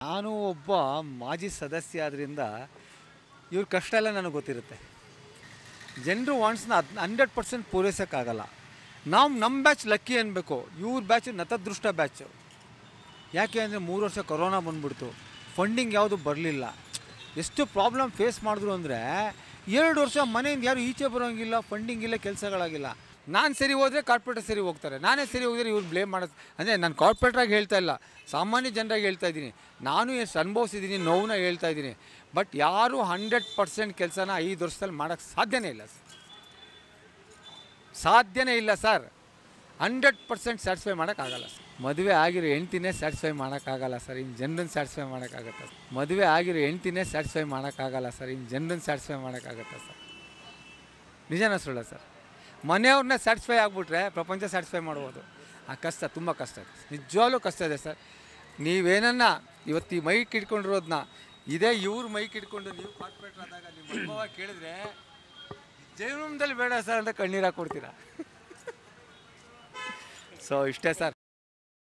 ನಾನು ಒಬ್ಬ ಮಾಜಿ ಸದಸ್ಯ ಆದ್ರಿಂದ ಇವ್ರ ಕಷ್ಟ ಎಲ್ಲ ನನಗೆ ಗೊತ್ತಿರುತ್ತೆ ಜನರು ವಾಂಟ್ಸ್ನ ಹದ್ ಹಂಡ್ರೆಡ್ ಪರ್ಸೆಂಟ್ ಪೂರೈಸೋಕ್ಕಾಗಲ್ಲ ನಾವು ನಮ್ಮ ಬ್ಯಾಚ್ ಲಕ್ಕಿ ಅನ್ಬೇಕು ಇವ್ರ ಬ್ಯಾಚ್ ನತದೃಷ್ಟ ಬ್ಯಾಚು ಯಾಕೆ ಅಂದರೆ ಮೂರು ವರ್ಷ ಕೊರೋನಾ ಬಂದ್ಬಿಡ್ತು ಫಂಡಿಂಗ್ ಯಾವುದು ಬರಲಿಲ್ಲ ಎಷ್ಟು ಪ್ರಾಬ್ಲಮ್ ಫೇಸ್ ಮಾಡಿದ್ರು ಅಂದರೆ ಎರಡು ವರ್ಷ ಮನೆಯಿಂದ ಯಾರು ಈಚೆ ಬರೋಂಗಿಲ್ಲ ಫಂಡಿಂಗ್ ಇಲ್ಲ ಕೆಲಸಗಳಾಗಿಲ್ಲ ನಾನು ಸರಿ ಹೋದರೆ ಕಾರ್ಪೊರೇಟರ್ ಸರಿ ಹೋಗ್ತಾರೆ ನಾನೇ ಸರಿ ಹೋದರೆ ಇವ್ರು ಬ್ಲೇಮ್ ಮಾಡೋದು ಅಂದರೆ ನಾನು ಕಾರ್ಪೊರೇಟ್ರಾಗಿ ಹೇಳ್ತಾ ಇಲ್ಲ ಸಾಮಾನ್ಯ ಜನರಾಗಿ ಹೇಳ್ತಾ ಇದ್ದೀನಿ ನಾನು ಎಷ್ಟು ಅನುಭವಿಸಿದ್ದೀನಿ ನೋವನ್ನ ಹೇಳ್ತಾ ಇದ್ದೀನಿ ಬಟ್ ಯಾರು ಹಂಡ್ರೆಡ್ ಪರ್ಸೆಂಟ್ ಕೆಲಸನ ಐದು ವರ್ಷದಲ್ಲಿ ಮಾಡೋಕ್ಕೆ ಸಾಧ್ಯನೇ ಇಲ್ಲ ಸರ್ ಸಾಧ್ಯನೇ ಇಲ್ಲ ಸರ್ ಹಂಡ್ರೆಡ್ ಪರ್ಸೆಂಟ್ ಸ್ಯಾಟಿಸ್ಫೈ ಮಾಡೋಕ್ಕಾಗಲ್ಲ ಸರ್ ಮದುವೆ ಆಗಿರೋ ಹೆಂಡ್ತಿನೇ ಸ್ಯಾಟಿಸ್ಫೈ ಮಾಡೋಕ್ಕಾಗಲ್ಲ ಸರ್ ಇನ್ನು ಜನರನ್ನ ಸ್ಯಾಟಿಸ್ಫೈ ಮಾಡೋಕ್ಕಾಗತ್ತಾ ಸರ್ ಮದುವೆ ಆಗಿರೋ ಹೆಂಡ್ತಿನೇ ಸ್ಯಾಟಿಸ್ಫೈ ಮಾಡೋಕ್ಕಾಗಲ್ಲ ಸರ್ ಇನ್ನು ಜನರನ್ನ ಸ್ಯಾಟಿಸ್ಫೈ ಮಾಡೋಕ್ಕಾಗತ್ತಾ ಸರ್ ನಿಜನ ಸುಳ್ಳ ಸರ್ ಮನೆಯವ್ರನ್ನ ಸ್ಯಾಟಿಸ್ಫೈ ಆಗಿಬಿಟ್ರೆ ಪ್ರಪಂಚ ಸ್ಯಾಟಿಸ್ಫೈ ಮಾಡ್ಬೋದು ಆ ಕಷ್ಟ ತುಂಬ ಕಷ್ಟ ಇದೆ ನಿಜವಾಗ್ಲೂ ಕಷ್ಟ ಇದೆ ಸರ್ ನೀವೇನನ್ನ ಇವತ್ತು ಈ ಮೈಕ್ ಇಟ್ಕೊಂಡಿರೋದನ್ನ ಇದೇ ಇವ್ರ ಮೈಕ್ ಇಟ್ಕೊಂಡು ನೀವು ಕಾರ್ಪೊರೇಟರ್ ಆದಾಗ ನಿಮ್ಮ ಅನುಭವ ಕೇಳಿದ್ರೆ ಜೀವನದಲ್ಲಿ ಬೇಡ ಸರ್ ಅಂತ ಕಣ್ಣೀರು ಹಾಕ್ಕೊಡ್ತೀರಾ ಸೊ ಇಷ್ಟೇ ಸರ್